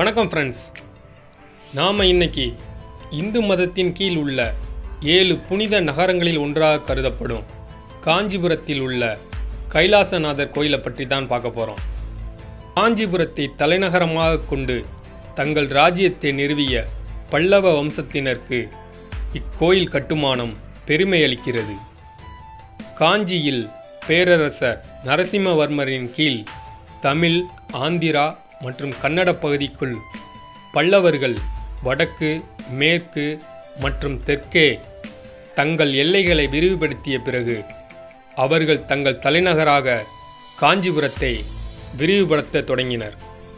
வணக்கம் ஃப்ரெண்ட்ஸ் நாம் இன்னைக்கு இந்து மதத்தின் கீழ் உள்ள ஏழு புனித நகரங்களில் ஒன்றாக கருதப்படும் காஞ்சிபுரத்தில் உள்ள கைலாசநாதர் கோயிலை பற்றி தான் பார்க்க போகிறோம் காஞ்சிபுரத்தை தலைநகரமாக கொண்டு தங்கள் ராஜ்யத்தை நிறுவிய பல்லவ வம்சத்தினருக்கு இக்கோயில் கட்டுமானம் பெருமை அளிக்கிறது காஞ்சியில் பேரரசர் நரசிம்மவர்மரின் கீழ் தமிழ் ஆந்திரா மற்றும் கன்னட பகுதிக்குள் பல்லவர்கள் வடக்கு மேற்கு மற்றும் தெற்கே தங்கள் எல்லைகளை விரிவுபடுத்திய பிறகு அவர்கள் தங்கள் தலைநகராக காஞ்சிபுரத்தை விரிவுபடுத்த தொடங்கினர்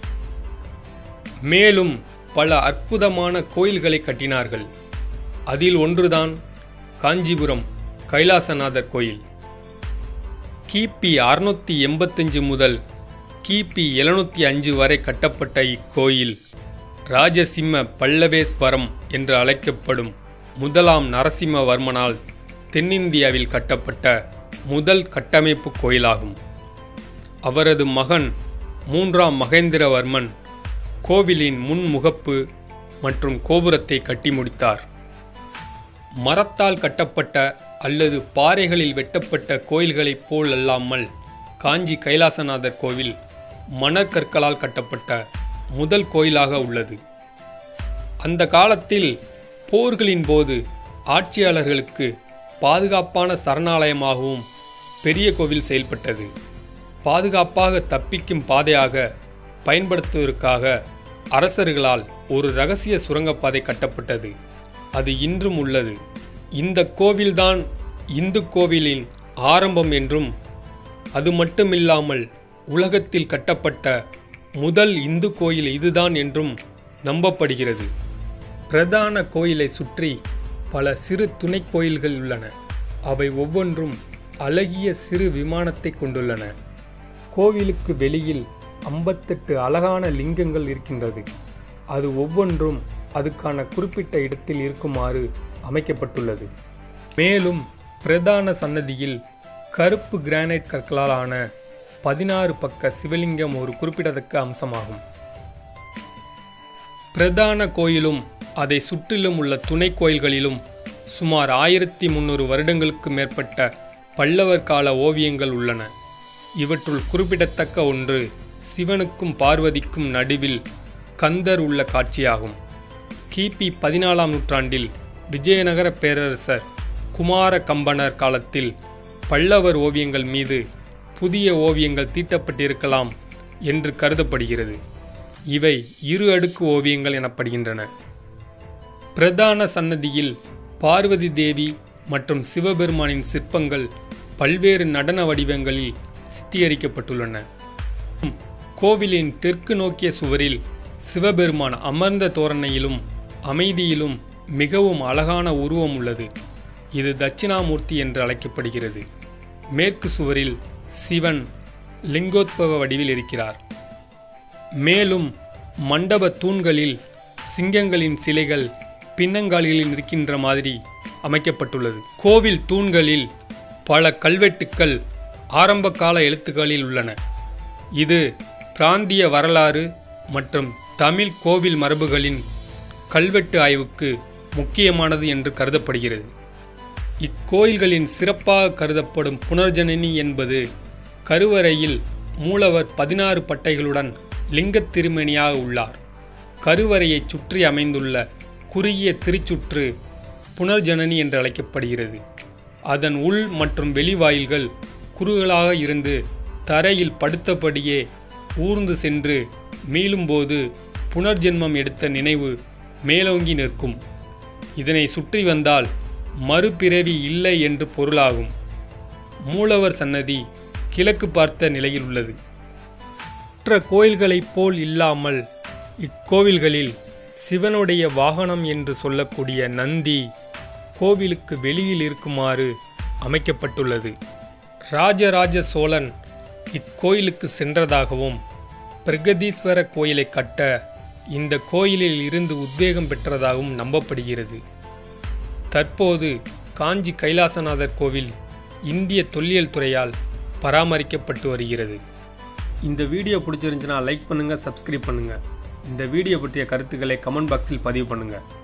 மேலும் பல அற்புதமான கோயில்களை கட்டினார்கள் அதில் ஒன்றுதான் காஞ்சிபுரம் கைலாசநாதர் கோயில் கிபி அறுநூத்தி எண்பத்தஞ்சு முதல் கிபி எழுநூத்தி அஞ்சு வரை கட்டப்பட்ட இக்கோயில் ராஜசிம்ம பல்லவேஸ்வரம் என்று அழைக்கப்படும் முதலாம் நரசிம்மவர்மனால் தென்னிந்தியாவில் கட்டப்பட்ட முதல் கட்டமைப்பு கோயிலாகும் அவரது மகன் மூன்றாம் மகேந்திரவர்மன் கோவிலின் முன்முகப்பு மற்றும் கோபுரத்தை கட்டி முடித்தார் மரத்தால் கட்டப்பட்ட அல்லது பாறைகளில் வெட்டப்பட்ட கோயில்களைப் போல் அல்லாமல் காஞ்சி கைலாசநாதர் கோவில் மணற்கற்களால் கட்டப்பட்ட முதல் கோயிலாக உள்ளது அந்த காலத்தில் போர்களின் போது ஆட்சியாளர்களுக்கு பாதுகாப்பான சரணாலயமாகவும் பெரிய கோவில் செயல்பட்டது பாதுகாப்பாக தப்பிக்கும் பாதையாக பயன்படுத்துவதற்காக அரசர்களால் ஒரு ரகசிய சுரங்கப்பாதை கட்டப்பட்டது அது இன்றும் உள்ளது இந்த கோவில்தான் இந்து கோவிலின் ஆரம்பம் என்றும் அது மட்டுமில்லாமல் உலகத்தில் கட்டப்பட்ட முதல் இந்து கோயில் இதுதான் என்றும் நம்பப்படுகிறது பிரதான கோயிலை சுற்றி பல சிறு துணை கோயில்கள் உள்ளன அவை ஒவ்வொன்றும் அழகிய சிறு விமானத்தை கொண்டுள்ளன கோவிலுக்கு வெளியில் ஐம்பத்தெட்டு அழகான லிங்கங்கள் இருக்கின்றது அது ஒவ்வொன்றும் அதுக்கான குறிப்பிட்ட இடத்தில் இருக்குமாறு அமைக்கப்பட்டுள்ளது மேலும் பிரதான சன்னதியில் கருப்பு கிரானைட் கற்களால் ஆன பதினாறு பக்க சிவலிங்கம் ஒரு குறிப்பிடத்தக்க அம்சமாகும் பிரதான கோயிலும் அதை சுற்றிலும் உள்ள துணை கோயில்களிலும் சுமார் ஆயிரத்தி முந்நூறு வருடங்களுக்கு மேற்பட்ட பல்லவர் கால ஓவியங்கள் உள்ளன இவற்றுள் குறிப்பிடத்தக்க ஒன்று சிவனுக்கும் பார்வதிக்கும் நடுவில் கந்தர் உள்ள காட்சியாகும் கிபி பதினாலாம் நூற்றாண்டில் விஜயநகர பேரரசர் குமார கம்பனர் காலத்தில் பல்லவர் ஓவியங்கள் மீது புதிய ஓவியங்கள் தீட்டப்பட்டிருக்கலாம் என்று கருதப்படுகிறது இவை இரு அடுக்கு ஓவியங்கள் எனப்படுகின்றன பிரதான சன்னதியில் பார்வதி தேவி மற்றும் சிவபெருமானின் சிற்பங்கள் பல்வேறு நடன வடிவங்களில் சித்தீகரிக்கப்பட்டுள்ளன கோவிலின் தெற்கு நோக்கிய சுவரில் சிவபெருமான் அமர்ந்த தோரணையிலும் அமைதியிலும் மிகவும் அழகான உருவம் உள்ளது இது தட்சிணாமூர்த்தி என்று அழைக்கப்படுகிறது மேற்கு சுவரில் சிவன் லிங்கோத்பவ வடிவில் இருக்கிறார் மேலும் மண்டப தூண்களில் சிங்கங்களின் சிலைகள் பின்னங்காலிகளில் இருக்கின்ற மாதிரி அமைக்கப்பட்டுள்ளது கோவில் தூண்களில் பல கல்வெட்டுக்கள் ஆரம்பகால எழுத்துக்களில் உள்ளன இது பிராந்திய வரலாறு மற்றும் தமிழ் கோவில் மரபுகளின் கல்வெட்டு ஆய்வுக்கு முக்கியமானது என்று கருதப்படுகிறது இக்கோயில்களின் சிறப்பாக கருதப்படும் புனர்ஜனனி என்பது கருவறையில் மூலவர் பதினாறு பட்டைகளுடன் லிங்கத் திருமணியாக உள்ளார் கருவறையைச் சுற்றி அமைந்துள்ள குறுகிய திருச்சுற்று புனர்ஜனனி என்று அழைக்கப்படுகிறது அதன் உள் மற்றும் வெளிவாயில்கள் குறுகலாக இருந்து தரையில் படுத்தபடியே ஊர்ந்து சென்று மீளும்போது புனர்ஜென்மம் எடுத்த நினைவு மேலோங்கி நிற்கும் இதனை சுற்றி வந்தால் மறுபிறவி இல்லை என்று பொருளாகும் மூலவர் சன்னதி கிழக்கு பார்த்த நிலையில் உள்ளது மற்ற கோயில்களைப் போல் இல்லாமல் இக்கோவில்களில் சிவனுடைய வாகனம் என்று சொல்லக்கூடிய நந்தி கோவிலுக்கு வெளியில் இருக்குமாறு அமைக்கப்பட்டுள்ளது ராஜராஜ சோழன் இக்கோயிலுக்கு சென்றதாகவும் பிரகதீஸ்வர கோயிலை கட்ட இந்த கோயிலில் இருந்து உத்வேகம் பெற்றதாகவும் நம்பப்படுகிறது தற்போது காஞ்சி கைலாசநாதர் கோவில் இந்திய தொல்லியல் துறையால் பராமரிக்கப்பட்டு வருகிறது இந்த வீடியோ பிடிச்சிருந்துச்சுன்னா லைக் பண்ணுங்கள் சப்ஸ்கிரைப் பண்ணுங்கள் இந்த வீடியோ பற்றிய கருத்துக்களை கமெண்ட் பாக்ஸில் பதிவு பண்ணுங்கள்